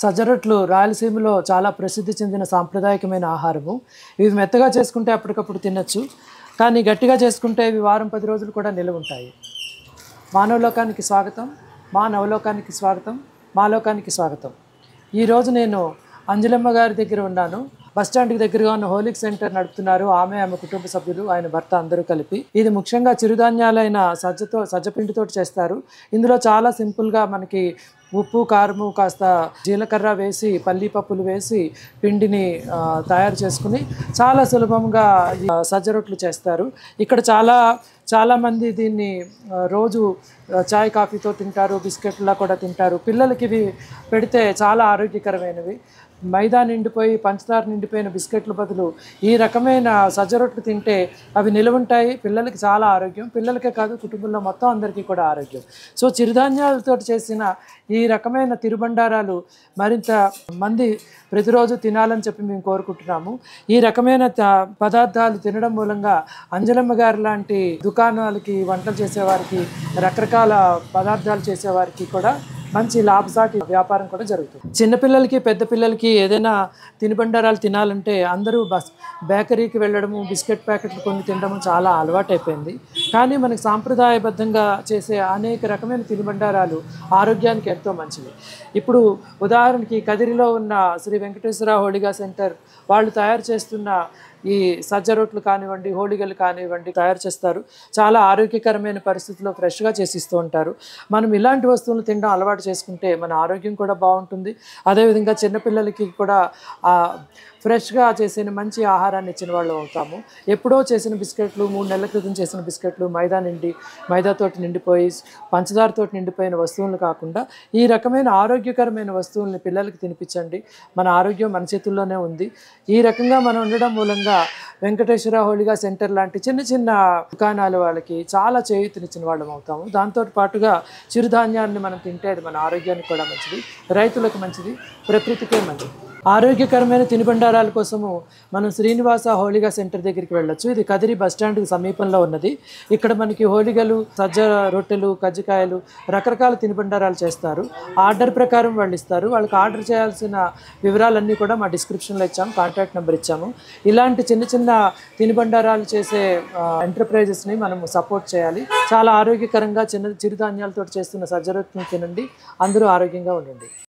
సజ్జరొట్లు రాయలసీమలో చాలా ప్రసిద్ధి చెందిన సాంప్రదాయకమైన ఆహారము ఇవి మెత్తగా చేసుకుంటే అప్పటికప్పుడు తినచ్చు కానీ గట్టిగా చేసుకుంటే ఇవి వారం పది రోజులు కూడా నిలవ ఉంటాయి మానవలోకానికి స్వాగతం మా నవలోకానికి స్వాగతం మా లోకానికి స్వాగతం ఈరోజు నేను అంజలమ్మ గారి దగ్గర ఉన్నాను బస్ స్టాండ్కి దగ్గరగా ఉన్న హోలిక్ సెంటర్ నడుపుతున్నారు ఆమె ఆమె కుటుంబ సభ్యులు ఆయన భర్త అందరూ కలిపి ఇది ముఖ్యంగా చిరుధాన్యాలైన సజ్జతో సజ్జపిండితో చేస్తారు ఇందులో చాలా సింపుల్గా మనకి ఉప్పు కారము కాస్త జీలకర్ర వేసి పల్లి పప్పులు వేసి పిండిని ఆ, తయారు చేసుకుని చాలా సులభంగా ఈ సజ్జ రొట్లు చేస్తారు ఇక్కడ చాలా చాలామంది దీన్ని ఆ, రోజు ఆ, చాయ్ కాఫీతో తింటారు బిస్కెట్లా కూడా తింటారు పిల్లలకి ఇవి పెడితే చాలా ఆరోగ్యకరమైనవి మైదా నిండిపోయి పంచదార నిండిపోయిన బిస్కెట్ల బదులు ఈ రకమైన సజ్జ రొట్లు తింటే అవి నిలవుంటాయి పిల్లలకి చాలా ఆరోగ్యం పిల్లలకే కాదు కుటుంబంలో మొత్తం అందరికీ కూడా ఆరోగ్యం సో చిరుధాన్యాలతో చేసిన ఈ రకమైన తిరుబండారాలు మరింత మంది ప్రతిరోజు తినాలని చెప్పి మేము కోరుకుంటున్నాము ఈ రకమైన త- పదార్థాలు తినడం మూలంగా అంజలమ్మ గారు లాంటి దుకాణాలకి వంటలు చేసేవారికి రకరకాల పదార్థాలు చేసేవారికి కూడా మంచి లాభసాటి వ్యాపారం కూడా జరుగుతుంది చిన్నపిల్లలకి పెద్ద పిల్లలకి ఏదైనా తినుబండారాలు తినాలంటే అందరూ బస్ బేకరీకి వెళ్ళడము బిస్కెట్ ప్యాకెట్లు కొన్ని తినడము చాలా అలవాటైపోయింది కానీ మనకి సాంప్రదాయబద్ధంగా చేసే అనేక రకమైన తినుబండారాలు ఆరోగ్యానికి ఎంతో మంచివి ఇప్పుడు ఉదాహరణకి కదిరిలో ఉన్న శ్రీ వెంకటేశ్వర హోళిగా సెంటర్ వాళ్ళు తయారు చేస్తున్న ఈ సజ్జ రొట్లు కానివ్వండి హోళిగలు కానివ్వండి తయారు చేస్తారు చాలా ఆరోగ్యకరమైన పరిస్థితుల్లో ఫ్రెష్గా చేసిస్తూ ఉంటారు మనం ఇలాంటి వస్తువులు తినడం అలవాటు చేసుకుంటే మన ఆరోగ్యం కూడా బాగుంటుంది అదేవిధంగా చిన్నపిల్లలకి కూడా ఆ ఫ్రెష్గా చేసిన మంచి ఆహారాన్ని ఇచ్చిన వాళ్ళు అవుతాము ఎప్పుడో చేసిన బిస్కెట్లు మూడు నెలల క్రితం చేసిన బిస్కెట్లు మైదా నిండి మైదాతోటి నిండిపోయి పంచదారతోటి నిండిపోయిన వస్తువులు కాకుండా ఈ రకమైన ఆరోగ్యకరమైన వస్తువుల్ని పిల్లలకి తినిపించండి మన ఆరోగ్యం మన చేతుల్లోనే ఉంది ఈ రకంగా మనం ఉండడం మూలంగా వెంకటేశ్వర హోళిగా సెంటర్ లాంటి చిన్న చిన్న దుకాణాల వాళ్ళకి చాలా చేయూతనిచ్చిన వాళ్ళం అవుతాము దాంతో పాటుగా చిరుధాన్యాన్ని మనం తింటే అది మన ఆరోగ్యానికి కూడా మంచిది రైతులకు మంచిది ప్రకృతికే మంచిది ఆరోగ్యకరమైన తినుబండారాల కోసము మనం శ్రీనివాస హోళిగా సెంటర్ దగ్గరికి వెళ్ళొచ్చు ఇది కదిరి బస్ స్టాండ్కి సమీపంలో ఉన్నది ఇక్కడ మనకి హోళిగలు సజ్జ రొట్టెలు కజ్జికాయలు రకరకాల తినుబండారాలు చేస్తారు ఆర్డర్ ప్రకారం వాళ్ళు ఇస్తారు వాళ్ళకి ఆర్డర్ చేయాల్సిన వివరాలన్నీ కూడా మా డిస్క్రిప్షన్లో ఇచ్చాము కాంటాక్ట్ నెంబర్ ఇచ్చాము ఇలాంటి చిన్న చిన్న తినుబండారాలు చేసే ఎంటర్ప్రైజెస్ని మనం సపోర్ట్ చేయాలి చాలా ఆరోగ్యకరంగా చిన్న చిరుధాన్యాలతో చేస్తున్న సజ్జ రొట్టెని తినండి అందరూ ఆరోగ్యంగా ఉండండి